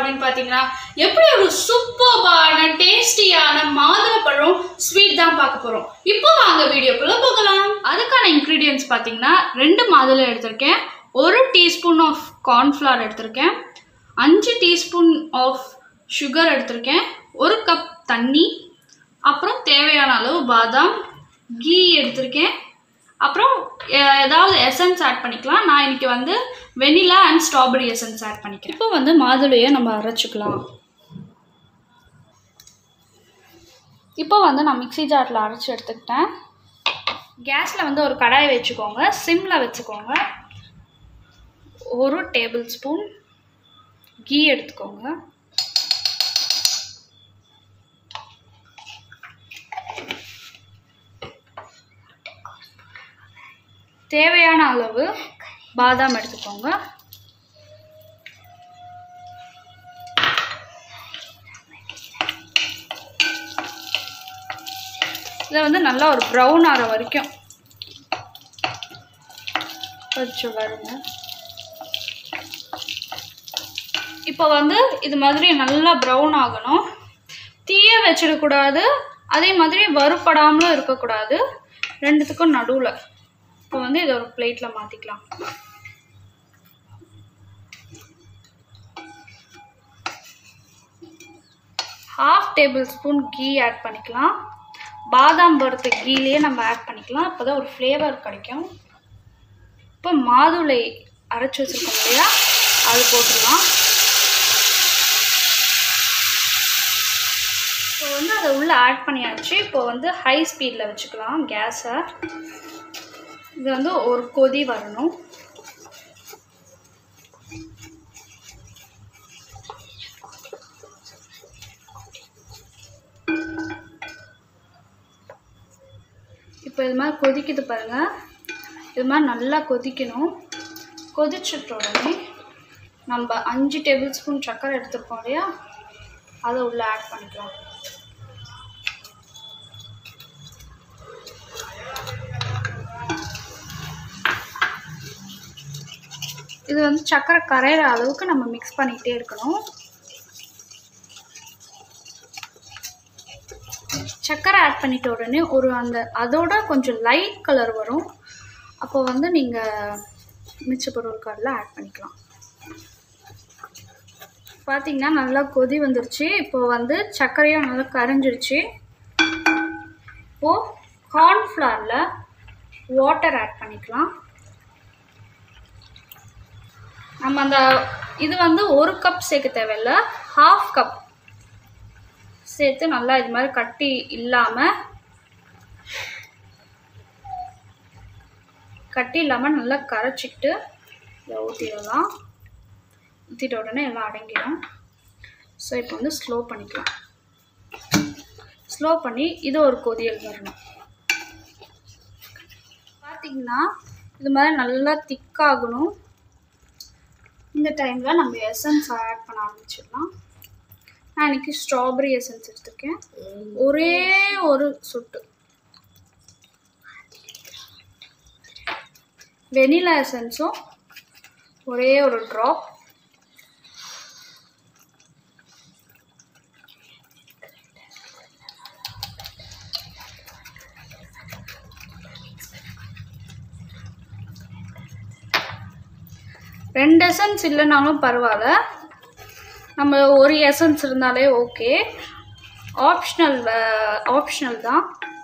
அப்படின்னு பார்த்தீங்கன்னா எப்படி ஒரு சூப்பர்பான டேஸ்டியான மாதுளப்பழம் ஸ்வீட் தான் பார்க்க போகிறோம் இப்போ வாங்க வீடியோக்குள்ளே போகலாம் அதுக்கான இன்க்ரீடியன்ஸ் பார்த்தீங்கன்னா ரெண்டு மாதுளை எடுத்திருக்கேன் ஒரு டீஸ்பூன் ஆஃப் கார்ன்ஃப்ளவர் எடுத்திருக்கேன் அஞ்சு டீஸ்பூன் ஆஃப் சுகர் எடுத்திருக்கேன் ஒரு கப் தண்ணி அப்புறம் தேவையான அளவு பாதாம் கீ எடுத்திருக்கேன் அப்புறம் எ- ஏதாவது எசன்ஸ் ஆட் பண்ணிக்கலாம் நான் இன்னைக்கு வந்து vanilla and strawberry essence add பண்ணிக்கிறேன் இப்போ வந்து மாதுளையை நம்ம அரைச்சிக்கலாம் இப்போ வந்து நான் மிக்ஸி ஜாரில் அரைச்சி எடுத்துக்கிட்டேன் கேஸில் வந்து ஒரு கடாய் வச்சுக்கோங்க சிம்மில் வச்சுக்கோங்க ஒரு டேபிள் ஸ்பூன் கீ எடுத்துக்கோங்க தேவையான அளவு பாதாம் எடுத்துக்கோங்க இதை வந்து நல்லா ஒரு ப்ரௌன் ஆகிற வரைக்கும் கொஞ்சம் வருங்க இப்போ வந்து இது மாதிரி நல்லா ப்ரௌன் ஆகணும் தீய வச்சிடக்கூடாது அதே மாதிரி வறுப்படாமலும் இருக்கக்கூடாது ரெண்டுத்துக்கும் நடுவில் இப்போ வந்து இதை ஒரு பிளேட்டில் மாற்றிக்கலாம் ஹாஃப் டேபிள் ஸ்பூன் கீ ஆட் பண்ணிக்கலாம் பாதாம் வறுத்த கீலேயே நம்ம ஆட் பண்ணிக்கலாம் அப்போ தான் ஒரு ஃப்ளேவர் கிடைக்கும் இப்போ மாதுளை அரைச்சி வச்சுருக்கோம் இல்லையா அது போட்டுடலாம் இப்போ வந்து அதை உள்ளே ஆட் பண்ணியாச்சு இப்போ வந்து ஹை ஸ்பீடில் வச்சுக்கலாம் கேஸை இது வந்து ஒரு கொதி வரணும் இப்போ இது மாதிரி கொதிக்குது பாருங்க இது மாதிரி நல்லா கொதிக்கணும் கொதிச்சிட்ட உடனே நம்ம அஞ்சு டேபிள் ஸ்பூன் சர்க்கரை எடுத்துருக்கோம் இல்லையா அதை உள்ளே ஆட் பண்ணிக்கலாம் இது வந்து சர்க்கரை கரையிற அளவுக்கு நம்ம மிக்ஸ் பண்ணிக்கிட்டே இருக்கணும் சர்க்கரை ஆட் பண்ணிட்ட உடனே ஒரு அந்த அதோட கொஞ்சம் லைட் கலர் வரும் அப்போ வந்து நீங்கள் மிச்ச பொருள் கார்டில் ஆட் பண்ணிக்கலாம் பார்த்தீங்கன்னா நல்லா கொதி வந்துருச்சு இப்போ வந்து சர்க்கரையும் நல்லா கரைஞ்சிருச்சு இப்போது கார்ன்ஃப்ளவரில் வாட்டர் ஆட் பண்ணிக்கலாம் நம்ம அந்த இது வந்து ஒரு கப் சேர்க்க தேவையில்ல ஹாஃப் கப் சேர்த்து நல்லா இது மாதிரி கட்டி இல்லாமல் கட்டி இல்லாமல் நல்லா கரைச்சிக்கிட்டு இதை ஊற்றிடலாம் ஊற்றிட்ட உடனே எல்லாம் அடங்கிடும் ஸோ இப்போ வந்து ஸ்லோ பண்ணிக்கலாம் ஸ்லோ பண்ணி இது ஒரு கொதியல் வரணும் பார்த்தீங்கன்னா இது மாதிரி நல்லா திக்காகணும் இந்த டைமில் நம்ம எசன்ஸ் ஆட் பண்ண ஆரம்பிச்சிடலாம் நான் இன்னைக்கு ஸ்ட்ராபெரி எசன்ஸ் எடுத்திருக்கேன் ஒரே ஒரு சொட்டு வெனிலா எசன்ஸும் ஒரே ஒரு ட்ராப் ரெண்டு எசன்ஸ் இல்லைனாலும் பரவாயில்ல நம்ம ஒரு எசன்ஸ் இருந்தாலே ஓகே ஆப்ஷனல் ஆப்ஷனல் தான்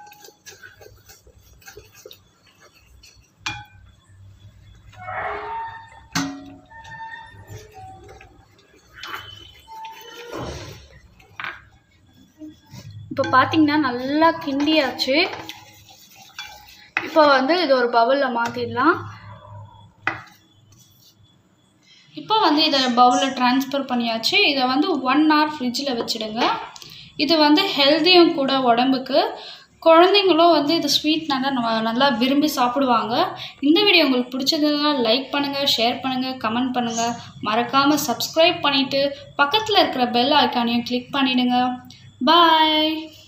இப்போ பார்த்தீங்கன்னா நல்லா கிண்டியாச்சு இப்போ வந்து இது ஒரு பவுலில் மாற்றிடலாம் இப்போ வந்து இதை பவுலில் ட்ரான்ஸ்ஃபர் பண்ணியாச்சு இதை வந்து ஒன் ஹவர் ஃப்ரிட்ஜில் வச்சுடுங்க இது வந்து ஹெல்த்தியும் கூட உடம்புக்கு குழந்தைங்களும் வந்து இது ஸ்வீட் நல்லா ந- நல்லா விரும்பி சாப்பிடுவாங்க இந்த வீடியோ உங்களுக்கு பிடிச்சதுன்னா லைக் பண்ணுங்கள் ஷேர் பண்ணுங்கள் கமெண்ட் பண்ணுங்கள் மறக்காமல் சப்ஸ்கிரைப் பண்ணிவிட்டு பக்கத்தில் இருக்கிற பெல் ஐக்கானையும் கிளிக் பண்ணிவிடுங்க பாய்